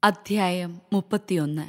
അധ്യായം മുപ്പത്തിയൊന്ന്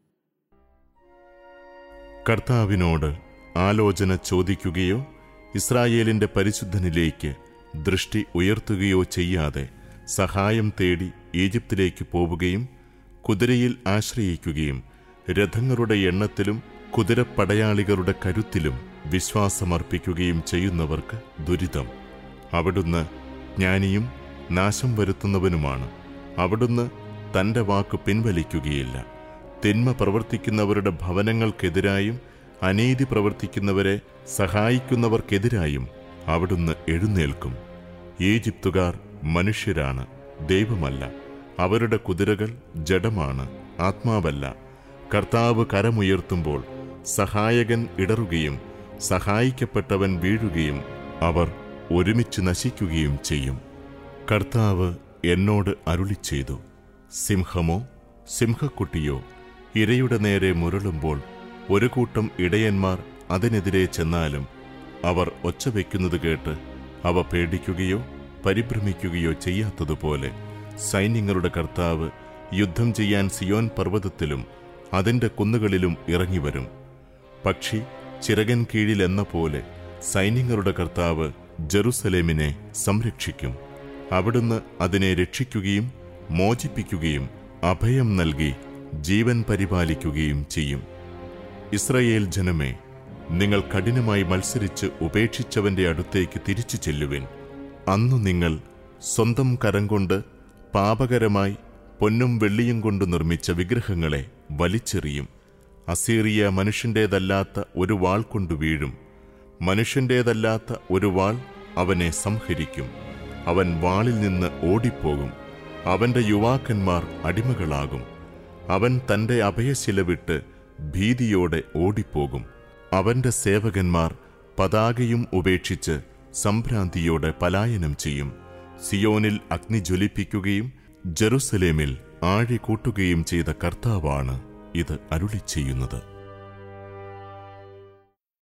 കർത്താവിനോട് ആലോചന ചോദിക്കുകയോ ഇസ്രായേലിന്റെ പരിശുദ്ധനിലേക്ക് ദൃഷ്ടി ഉയർത്തുകയോ ചെയ്യാതെ സഹായം തേടി ഈജിപ്തിലേക്ക് പോവുകയും കുതിരയിൽ ആശ്രയിക്കുകയും രഥങ്ങളുടെ എണ്ണത്തിലും കുതിരപ്പടയാളികളുടെ കരുത്തിലും വിശ്വാസമർപ്പിക്കുകയും ചെയ്യുന്നവർക്ക് ദുരിതം അവിടുന്ന് ജ്ഞാനിയും നാശം വരുത്തുന്നവനുമാണ് അവിടുന്ന് തന്റെ വാക്ക് പിൻവലിക്കുകയില്ല തിന്മ പ്രവർത്തിക്കുന്നവരുടെ ഭവനങ്ങൾക്കെതിരായും അനീതി പ്രവർത്തിക്കുന്നവരെ സഹായിക്കുന്നവർക്കെതിരായും അവിടുന്ന് എഴുന്നേൽക്കും ഈജിപ്തുകാർ മനുഷ്യരാണ് ദൈവമല്ല അവരുടെ കുതിരകൾ ജഡമാണ് ആത്മാവല്ല കർത്താവ് കരമുയർത്തുമ്പോൾ സഹായകൻ ഇടറുകയും സഹായിക്കപ്പെട്ടവൻ വീഴുകയും അവർ ഒരുമിച്ച് നശിക്കുകയും ചെയ്യും കർത്താവ് എന്നോട് അരുളി ചെയ്തു സിംഹമോ സിംഹക്കുട്ടിയോ ഇരയുടെ നേരെ മുരളുമ്പോൾ ഒരു കൂട്ടം ഇടയന്മാർ അതിനെതിരെ ചെന്നാലും അവർ ഒച്ച വയ്ക്കുന്നത് കേട്ട് അവ പേടിക്കുകയോ പരിഭ്രമിക്കുകയോ ചെയ്യാത്തതുപോലെ സൈന്യങ്ങളുടെ കർത്താവ് യുദ്ധം ചെയ്യാൻ സിയോൻ പർവ്വതത്തിലും അതിന്റെ കുന്നുകളിലും ഇറങ്ങിവരും പക്ഷി ചിറകൻ കീഴിൽ എന്ന പോലെ സൈന്യങ്ങളുടെ കർത്താവ് ജെറുസലേമിനെ സംരക്ഷിക്കും അവിടുന്ന് അതിനെ രക്ഷിക്കുകയും മോചിപ്പിക്കുകയും അഭയം നൽകി ജീവൻ പരിപാലിക്കുകയും ചെയ്യും ഇസ്രയേൽ ജനമേ നിങ്ങൾ കഠിനമായി മത്സരിച്ച് ഉപേക്ഷിച്ചവന്റെ അടുത്തേക്ക് തിരിച്ചു ചെല്ലുവിൻ അന്നു നിങ്ങൾ സ്വന്തം കരം കൊണ്ട് പാപകരമായി പൊന്നും വെള്ളിയും കൊണ്ട് നിർമ്മിച്ച വിഗ്രഹങ്ങളെ വലിച്ചെറിയും അസീറിയ മനുഷ്യന്റേതല്ലാത്ത ഒരു വാൾ കൊണ്ടു വീഴും മനുഷ്യന്റേതല്ലാത്ത ഒരു വാൾ അവനെ സംഹരിക്കും അവൻ വാളിൽ നിന്ന് ഓടിപ്പോകും അവന്റെ യുവാക്കന്മാർ അടിമകളാകും അവൻ തന്റെ അഭയശില വിട്ട് ഭീതിയോടെ ഓടിപ്പോകും അവന്റെ സേവകന്മാർ പതാകയും ഉപേക്ഷിച്ച് സംഭ്രാന്തിയോടെ പലായനം ചെയ്യും സിയോനിൽ അഗ്നി ജ്വലിപ്പിക്കുകയും ജെറുസലേമിൽ ആഴി കൂട്ടുകയും ചെയ്ത കർത്താവാണ് ഇത് അരുളി ചെയ്യുന്നത്